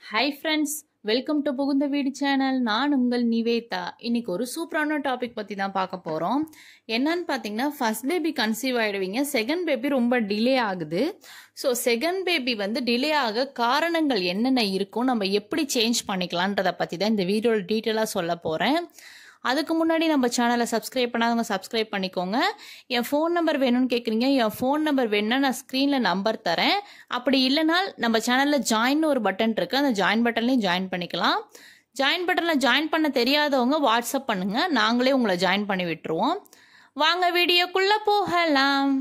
hi friends welcome to புகுந்த வீடு channel நான் உங்கள் நிவேதா இன்னைக்கு ஒரு சூப்பரான டாபிக் பற்றி தான் பார்க்க போகிறோம் என்னன்னு பார்த்தீங்கன்னா ஃபர்ஸ்ட் பேபி கன்சீவ் ஆகிடுவீங்க செகண்ட் பேபி ரொம்ப டிலே ஆகுது ஸோ செகண்ட் பேபி வந்து டிலே ஆக காரணங்கள் என்னென்ன இருக்கும் நம்ம எப்படி சேஞ்ச் பண்ணிக்கலான்றதை பற்றி தான் இந்த வீடியோவில் டீட்டெயிலாக சொல்ல போகிறேன் அதுக்கு முன்னாடி நம்ம சேனலை சப்ஸ்கிரைப் பண்ணாதவங்க சப்ஸ்கிரைப் பண்ணிக்கோங்க என் ஃபோன் நம்பர் வேணும்னு கேட்குறீங்க என் ஃபோன் நம்பர் வேணும்னா நான் ஸ்க்ரீனில் நம்பர் தரேன் அப்படி இல்லைனா நம்ம சேனலில் ஜாயின் ஒரு பட்டன் இருக்குது அந்த ஜாயின் பட்டன்லையும் ஜாயின் பண்ணிக்கலாம் ஜாயின் பட்டனில் ஜாயின் பண்ண தெரியாதவங்க வாட்ஸ்அப் பண்ணுங்கள் நாங்களே உங்களை ஜாயின் பண்ணி விட்டுருவோம் வாங்க வீடியோக்குள்ளே போகலாம்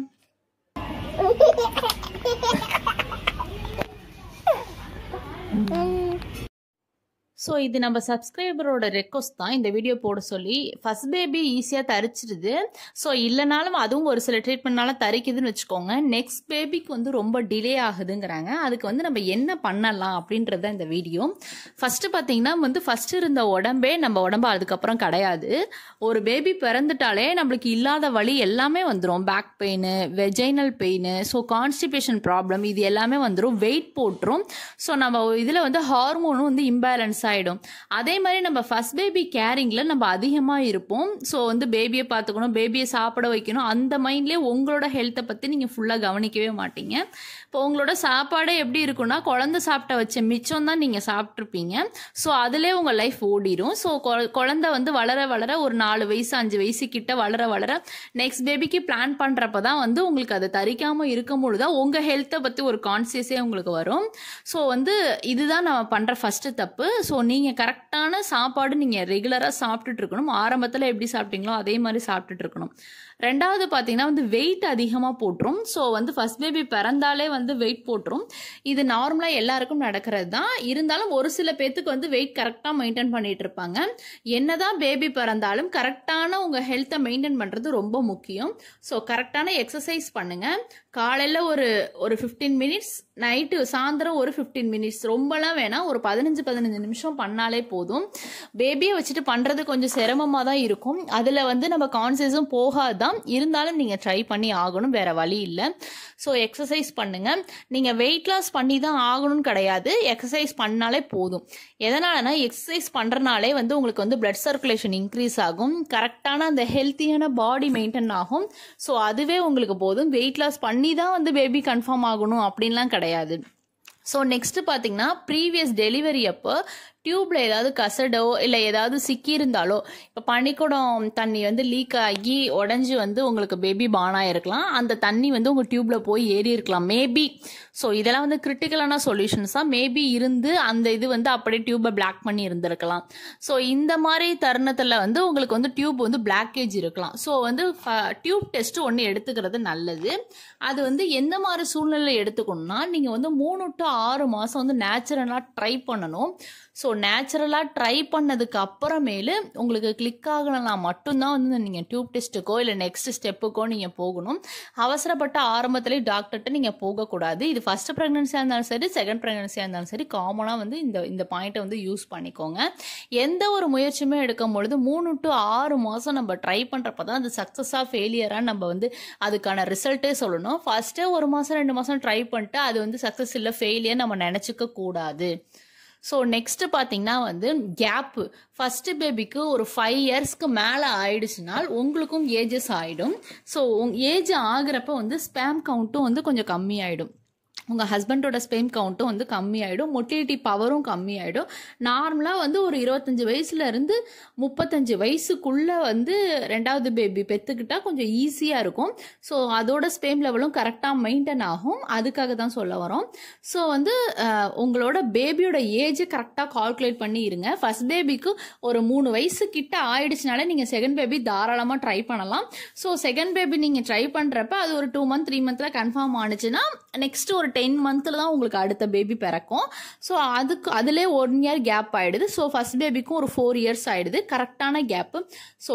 ஸோ இது நம்ம சப்ஸ்கிரைபரோட ரெக்வஸ்ட் தான் இந்த வீடியோ போட சொல்லி ஃபர்ஸ்ட் பேபி ஈஸியாக தரிச்சிடுது ஸோ இல்லைனாலும் அதுவும் ஒரு சில ட்ரீட்மெண்ட்னால தரிக்குதுன்னு வச்சுக்கோங்க நெக்ஸ்ட் பேபிக்கு வந்து ரொம்ப டிலே ஆகுதுங்கிறாங்க அதுக்கு வந்து நம்ம என்ன பண்ணலாம் அப்படின்றது தான் இந்த வீடியோ ஃபஸ்ட்டு பார்த்தீங்கன்னா வந்து ஃபஸ்ட்டு இருந்த உடம்பே நம்ம உடம்பு அதுக்கப்புறம் கிடையாது ஒரு பேபி பிறந்துட்டாலே நம்மளுக்கு இல்லாத வழி எல்லாமே வந்துடும் back pain vaginal pain so constipation problem இது எல்லாமே வந்துடும் வெயிட் போட்டுரும் ஸோ நம்ம இதில் வந்து ஹார்மோனும் வந்து இம்பேலன்ஸ் ஆகிடும் அதே மாதிரி நம்ம ஃபர்ஸ்ட் பேபி கேரிங்கில் நம்ம அதிகமாக இருப்போம் ஸோ வந்து பேபியை பார்த்துக்கணும் பேபியை சாப்பிட வைக்கணும் அந்த மைண்ட்லேயே உங்களோட ஹெல்த்தை பற்றி நீங்கள் ஃபுல்லாக கவனிக்கவே மாட்டீங்க இப்போ உங்களோட சாப்பாடு எப்படி இருக்குன்னா குழந்தை சாப்பிட்ட வச்ச மிச்சம் தான் நீங்கள் சாப்பிட்ருப்பீங்க ஸோ அதிலே உங்கள் லைஃப் ஓடிடும் ஸோ குழந்தை வந்து வளர வளர ஒரு நாலு வயசு அஞ்சு வயசு கிட்ட வளர வளர நெக்ஸ்ட் பேபிக்கு பிளான் பண்ணுறப்ப தான் வந்து உங்களுக்கு அதை தரிக்காமல் இருக்கும் பொழுது தான் உங்கள் ஹெல்த்தை பற்றி ஒரு கான்சியஸே உங்களுக்கு வரும் ஸோ வந்து இதுதான் நம்ம பண்ணுற ஃபஸ்ட்டு தப்பு ஸோ நீங்கள் கரெக்டான சாப்பாடு நீங்கள் ரெகுலராக சாப்பிட்டுட்டு இருக்கணும் ஆரம்பத்தில் எப்படி சாப்பிட்டீங்களோ அதே மாதிரி சாப்பிட்டுட்டு இருக்கணும் ரெண்டாவது பார்த்தீங்கன்னா வந்து வெயிட் அதிகமாக போட்டுரும் ஸோ வந்து ஃபர்ஸ்ட் பேபி பிறந்தாலே வந்து வெயிட் போட்டுரும் இது நார்மலாக எல்லாருக்கும் நடக்கிறது தான் இருந்தாலும் ஒரு சில பேர்த்துக்கு வந்து வெயிட் கரெக்டாக மெயின்டைன் பண்ணிட்டு இருப்பாங்க என்னதான் பேபி பிறந்தாலும் கரெக்டான உங்கள் ஹெல்த்தை மெயின்டைன் பண்ணுறது ரொம்ப முக்கியம் ஸோ கரெக்டான எக்ஸசைஸ் பண்ணுங்கள் காலையில் ஒரு ஒரு ஃபிஃப்டீன் மினிட்ஸ் நைட்டு சாயந்தரம் ஒரு ஃபிஃப்டீன் மினிட்ஸ் ரொம்பலாம் வேணாம் ஒரு பதினஞ்சு பதினஞ்சு நிமிஷம் பண்ணாலே போதும் பேபியை வச்சுட்டு பண்ணுறது கொஞ்சம் சிரமமாக தான் இருக்கும் அதில் வந்து நம்ம கான்சியஸும் போகாது தான் இருந்தாலும் நீங்கள் ட்ரை பண்ணி ஆகணும் வேற வழி இல்லை ஸோ எக்ஸசைஸ் பண்ணுங்க நீங்கள் வெயிட் லாஸ் பண்ணி தான் ஆகணும்னு கிடையாது எக்ஸசைஸ் பண்ணாலே போதும் எதனாலனா எக்ஸசைஸ் பண்ணுறனாலே வந்து உங்களுக்கு வந்து பிளட் சர்க்குலேஷன் இன்க்ரீஸ் ஆகும் கரெக்டான அந்த ஹெல்த்தியான பாடி மெயின்டைன் ஆகும் ஸோ அதுவே உங்களுக்கு போதும் வெயிட் லாஸ் பண்ணி தான் வந்து பேபி கன்ஃபார்ம் ஆகணும் அப்படின்லாம் கிடையாது ஸோ நெக்ஸ்ட் பார்த்தீங்கன்னா ப்ரீவியஸ் டெலிவரி அப்போ டியூப்ல ஏதாவது கசடோ இல்லை ஏதாவது சிக்கி இருந்தாலோ இப்போ பனிக்குடம் தண்ணி வந்து லீக் ஆகி உடஞ்சி வந்து உங்களுக்கு பேபி பான் ஆயிருக்கலாம் அந்த தண்ணி வந்து உங்கள் டியூப்ல போய் ஏறி இருக்கலாம் மேபி ஸோ இதெல்லாம் வந்து கிரிட்டிக்கலான சொல்யூஷன்ஸ் தான் மேபி இருந்து அந்த இது வந்து அப்படியே டியூப்பை பிளாக் பண்ணி இருந்திருக்கலாம் ஸோ இந்த மாதிரி தருணத்தில் வந்து உங்களுக்கு வந்து டியூப் வந்து பிளாக்கேஜ் இருக்கலாம் ஸோ வந்து டியூப் டெஸ்ட் ஒன்று எடுத்துக்கிறது நல்லது அது வந்து எந்த மாதிரி சூழ்நிலை எடுத்துக்கணும்னா நீங்கள் வந்து மூணு டு ஆறு மாதம் வந்து நேச்சுரலாக ட்ரை பண்ணணும் ஸோ நேச்சுரலாக ட்ரை பண்ணதுக்கு அப்புறமேலு உங்களுக்கு கிளிக் ஆகலைனா மட்டும்தான் வந்து நீங்கள் டியூப் டெஸ்ட்டுக்கோ இல்லை நெக்ஸ்ட் ஸ்டெப்புக்கோ நீங்கள் போகணும் அவசரப்பட்ட ஆரம்பத்திலே டாக்டர்கிட்ட நீங்கள் போகக்கூடாது இது ஃபஸ்ட் ப்ரெக்னன்சியாக இருந்தாலும் சரி செகண்ட் ப்ரெக்னன்சியாக இருந்தாலும் சரி காமனாக வந்து இந்த இந்த பாயிண்ட்டை வந்து யூஸ் பண்ணிக்கோங்க எந்த ஒரு முயற்சியுமே எடுக்கும் பொழுது மூணு டு ஆறு மாதம் நம்ம ட்ரை பண்ணுறப்ப தான் அது சக்ஸஸாக ஃபெயிலியராக நம்ம வந்து அதுக்கான ரிசல்ட்டே சொல்லணும் ஃபஸ்ட்டே ஒரு மாதம் ரெண்டு மாதம் ட்ரை பண்ணிட்டு அது வந்து சக்ஸஸ் இல்லை ஃபெயிலியர் நம்ம நினச்சிக்க கூடாது ஸோ நெக்ஸ்ட் பார்த்தீங்கன்னா வந்து கேப்பு ஃபஸ்ட்டு பேபிக்கு ஒரு ஃபைவ் இயர்ஸ்க்கு மேலே ஆயிடுச்சுனால் உங்களுக்கும் ஏஜஸ் ஆகிடும் ஸோ ஏஜ் ஆகிறப்ப வந்து ஸ்பேம் கவுண்ட்டும் வந்து கொஞ்சம் கம்மி ஆகிடும் உங்கள் ஹஸ்பண்டோட ஸ்பெம் கவுண்ட்டும் வந்து கம்மியாயிடும் மொட்டிலிட்டி பவரும் கம்மியாயிடும் நார்மலாக வந்து ஒரு இருபத்தஞ்சி வயசுலேருந்து முப்பத்தஞ்சு வயசுக்குள்ளே வந்து ரெண்டாவது பேபி பெற்றுக்கிட்டால் கொஞ்சம் ஈஸியாக இருக்கும் ஸோ அதோட ஸ்பேம் லெவலும் கரெக்டாக மெயின்டைன் ஆகும் அதுக்காக தான் சொல்ல வரோம் ஸோ வந்து உங்களோட பேபியோட ஏஜை கரெக்டாக கால்குலேட் பண்ணி இருங்க ஃபர்ஸ்ட் பேபிக்கு ஒரு மூணு வயசு கிட்ட ஆயிடுச்சுனாலே நீங்கள் செகண்ட் பேபி தாராளமாக ட்ரை பண்ணலாம் ஸோ செகண்ட் பேபி நீங்கள் ட்ரை பண்ணுறப்ப அது ஒரு டூ மந்த் த்ரீ மந்த்தில் கன்ஃபார்ம் ஆனிச்சுன்னா நெக்ஸ்ட் ஒரு டென் மந்த்தில் தான் உங்களுக்கு அடுத்த பேபி பிறக்கும் ஸோ அதுக்கு அதிலே ஒன் இயர் கேப் ஆகிடுது ஸோ ஃபர்ஸ்ட் பேபிக்கும் ஒரு ஃபோர் இயர்ஸ் ஆகிடுது கரெக்டான gap so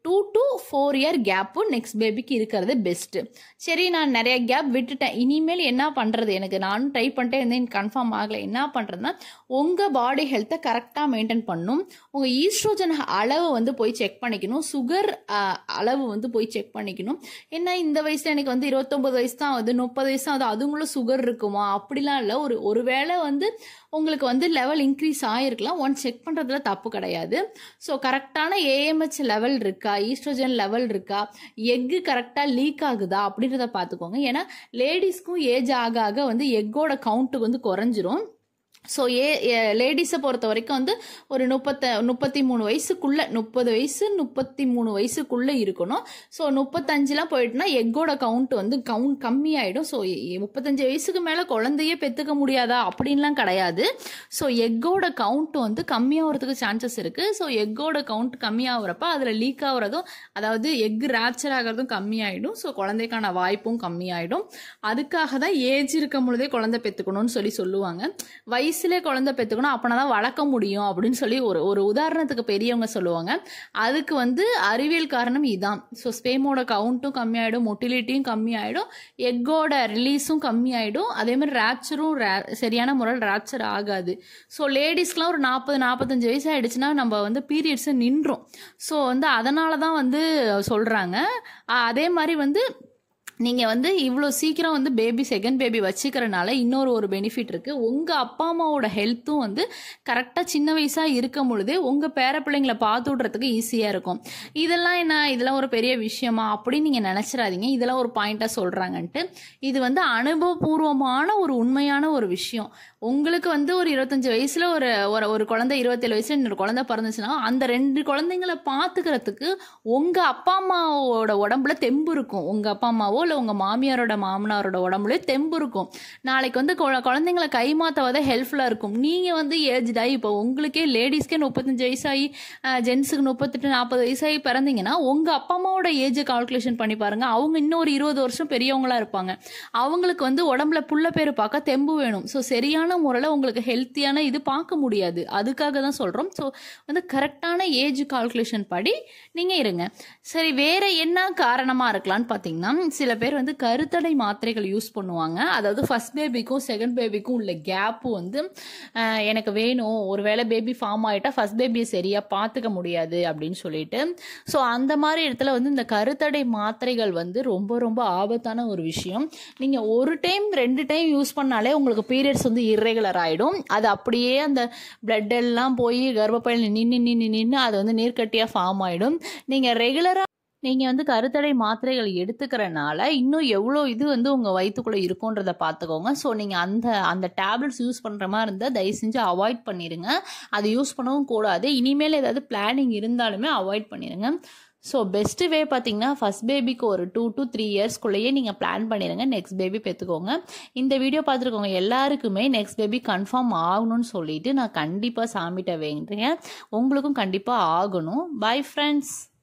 two to four year gap next பேபிக்கு இருக்கிறது பெஸ்ட்டு சரி நான் நிறைய கேப் விட்டுட்டேன் இனிமேல் என்ன பண்ணுறது எனக்கு நானும் ட்ரை பண்ணிட்டே இருந்தேன் கன்ஃபார்ம் ஆகலை என்ன பண்ணுறதுன்னா உங்கள் பாடி ஹெல்த்தை கரெக்டாக மெயின்டைன் பண்ணணும் உங்கள் ஈஸ்ட்ரோஜன் அளவு வந்து போய் செக் பண்ணிக்கணும் சுகர் அளவு வந்து போய் செக் பண்ணிக்கணும் என்ன இந்த வயசில் எனக்கு வந்து இருபத்தொம்பது வயசு தான் ஆகுது முப்பது வயசு தான் ஆகுது அதுங்களும் சுகர் இருக்குமா அப்படிலாம் இல்லை ஒரு ஒரு வேளை வந்து உங்களுக்கு வந்து லெவல் இன்க்ரீஸ் ஆகிருக்கலாம் ஒன் செக் பண்ணுறதுல தப்பு கிடையாது ஸோ கரெக்டான ஏஎம்ஹெச் லெவல் இருக்கா ஈஸ்ட்ரோஜன் லெவல் இருக்கா எக்கு கரெக்டாக லீக் ஆகுதா அப்படின்றத பார்த்துக்கோங்க ஏன்னா லேடிஸ்க்கும் ஏஜ் ஆக ஆக வந்து எக்கோட கவுண்ட்டு வந்து குறைஞ்சிரும் ஸோ ஏ லேடிஸை பொறுத்த வரைக்கும் வந்து ஒரு முப்பத்த முப்பத்தி மூணு வயசுக்குள்ளே முப்பது வயசு முப்பத்தி மூணு வயசுக்குள்ளே இருக்கணும் ஸோ முப்பத்தஞ்சுலாம் போயிட்டுனா எக்கோட கவுண்ட் வந்து கவுண்ட் கம்மியாயிடும் ஸோ முப்பத்தஞ்சு வயசுக்கு மேலே குழந்தையே பெற்றுக்க முடியாதா அப்படின்லாம் கிடையாது ஸோ எக்கோட கவுண்ட் வந்து கம்மியாகிறதுக்கு சான்சஸ் இருக்குது ஸோ எக்கோட கவுண்ட் கம்மியாகிறப்ப அதில் லீக் ஆகுறதும் அதாவது எக் ரேப்சர் ஆகிறதும் கம்மியாயிடும் ஸோ குழந்தைக்கான வாய்ப்பும் கம்மியாயிடும் அதுக்காக தான் ஏஜ் இருக்கும் பொழுதே குழந்தை பெற்றுக்கணும்னு சொல்லி சொல்லுவாங்க வயசு வயசுலேயே குழந்தை பெற்றுக்கணும் அப்போனா தான் வளர்க்க முடியும் அப்படின்னு சொல்லி ஒரு ஒரு உதாரணத்துக்கு பெரியவங்க சொல்லுவாங்க அதுக்கு வந்து அறிவியல் காரணம் இதுதான் ஸோ ஸ்பேமோட கவுண்ட்டும் கம்மியாயிடும் மொட்டிலிட்டியும் கம்மியாயிடும் எக்கோட ரிலீஸும் கம்மியாயிடும் அதே மாதிரி ரேப்சரும் சரியான முறையில் ரேப்சர் ஆகாது ஸோ லேடிஸ்க்குலாம் ஒரு நாற்பது நாற்பத்தஞ்சு வயசு ஆயிடுச்சுன்னா நம்ம வந்து பீரியட்ஸை நின்றோம் ஸோ வந்து அதனால தான் வந்து சொல்கிறாங்க அதே மாதிரி வந்து நீங்கள் வந்து இவ்வளோ சீக்கிரம் வந்து பேபி செகண்ட் பேபி வச்சுக்கிறனால இன்னொரு ஒரு பெனிஃபிட் இருக்குது உங்கள் அப்பா அம்மாவோட ஹெல்த்தும் வந்து கரெக்டாக சின்ன வயசாக இருக்கும் பொழுதே உங்கள் பேர பிள்ளைங்களை பார்த்து விட்றதுக்கு ஈஸியாக இருக்கும் இதெல்லாம் என்ன இதெல்லாம் ஒரு பெரிய விஷயமா அப்படின்னு நீங்கள் நினச்சிடாதீங்க இதெல்லாம் ஒரு பாயிண்ட்டாக சொல்கிறாங்கன்ட்டு இது வந்து அனுபவபூர்வமான ஒரு உண்மையான ஒரு விஷயம் உங்களுக்கு வந்து ஒரு இருபத்தஞ்சி வயசில் ஒரு ஒரு ஒரு குழந்தை இருபத்தேழு வயசில் இன்னொரு குழந்தை பிறந்துச்சுன்னா அந்த ரெண்டு குழந்தைங்களை பார்த்துக்கிறதுக்கு உங்கள் அப்பா அம்மாவோட உடம்புல தெம்பு இருக்கும் உங்கள் அப்பா அம்மாவோ இல்லை உங்கள் மாமியாரோட மாமனாரோட உடம்புல தெம்பு இருக்கும் நாளைக்கு வந்து குழ- குழந்தைங்களை கைமாத்தவத ஹெல்ப்ஃபுல்லாக இருக்கும் நீங்கள் வந்து ஏஜ்டாகி இப்போ உங்களுக்கே லேடிஸ்க்கே முப்பத்தஞ்சு வயசாகி ஜென்ஸுக்கு முப்பத்தெட்டு நாற்பது வயசாகி பிறந்தீங்கன்னா உங்கள் அப்பா அம்மாவோட ஏஜை கால்குலேஷன் பண்ணி பாருங்கள் அவங்க இன்னும் ஒரு இருபது வருஷம் பெரியவங்களா இருப்பாங்க அவங்களுக்கு வந்து உடம்புல புள்ள பேர் பார்க்க தெம்பு வேணும் ஸோ சரியான முறையில் உங்களுக்கு ஹெல்த்தியான இது பார்க்க முடியாது அதுக்காக தான் சொல்கிறோம் ஸோ வந்து கரெக்டான ஏஜ் கால்குலேஷன் படி நீங்கள் இருங்க சரி வேற என்ன காரணமாக இருக்கலாம்னு பார்த்தீங்கன்னா சில பேர் வந்து கருத்தடை மாத்திரைகள் யூஸ் பண்ணுவாங்க அதாவது ஃபர்ஸ்ட் பேபிக்கும் செகண்ட் பேபிக்கும் உள்ள கேப்பு வந்து அஹ், எனக்கு வேணும் ஒருவேளை பேபி ஃபார்ம் ஆகிட்டா ஃபர்ஸ்ட் பேபியை சரியாக பார்த்துக்க முடியாது அப்படின்னு சொல்லிட்டு ஸோ அந்த மாதிரி இடத்துல வந்து இந்த கருத்தடை மாத்திரைகள் வந்து ரொம்ப ரொம்ப ஆபத்தான ஒரு விஷயம் நீங்கள் ஒரு டைம் ரெண்டு டைம் யூஸ் பண்ணாலே உங்களுக்கு பீரியட்ஸ் வந்து இர்ரெகுலர் ஆகிடும் அது அப்படியே அந்த blood எல்லாம் போய் கர்ப்பப்பையில் நின்று நின்று நின்று அது வந்து நீர்க்கட்டியாக ஃபார்ம் ஆகிடும் நீங்கள் ரெகுலராக நீங்கள் வந்து கருத்தடை மாத்திரைகள் எடுத்துக்கிறனால இன்னும் எவ்வளோ இது வந்து உங்கள் வயிற்றுக்குள்ளே இருக்குன்றத பார்த்துக்கோங்க ஸோ நீங்கள் அந்த அந்த டேப்லெட்ஸ் யூஸ் பண்ணுற மாதிரி இருந்தால் தயவு செஞ்சு அவாய்ட் பண்ணிடுங்க அது யூஸ் பண்ணவும் கூடாது இனிமேல் ஏதாவது பிளானிங் இருந்தாலுமே அவாய்ட் பண்ணிடுங்க ஸோ பெஸ்ட்டு வே பார்த்தீங்கன்னா ஃபர்ஸ்ட் பேபிக்கு ஒரு டூ to த்ரீ இயர்ஸ்க்குள்ளேயே நீங்கள் பிளான் பண்ணிடுங்க நெக்ஸ்ட் பேபி பெற்றுக்கோங்க இந்த வீடியோ பார்த்துருக்கோங்க எல்லாருக்குமே நெக்ஸ்ட் பேபி கன்ஃபார்ம் ஆகணும்னு சொல்லிட்டு நான் கண்டிப்பாக சாமிகிட்ட வேண்டுறேன் உங்களுக்கும் கண்டிப்பாக ஆகணும் பை ஃப்ரெண்ட்ஸ்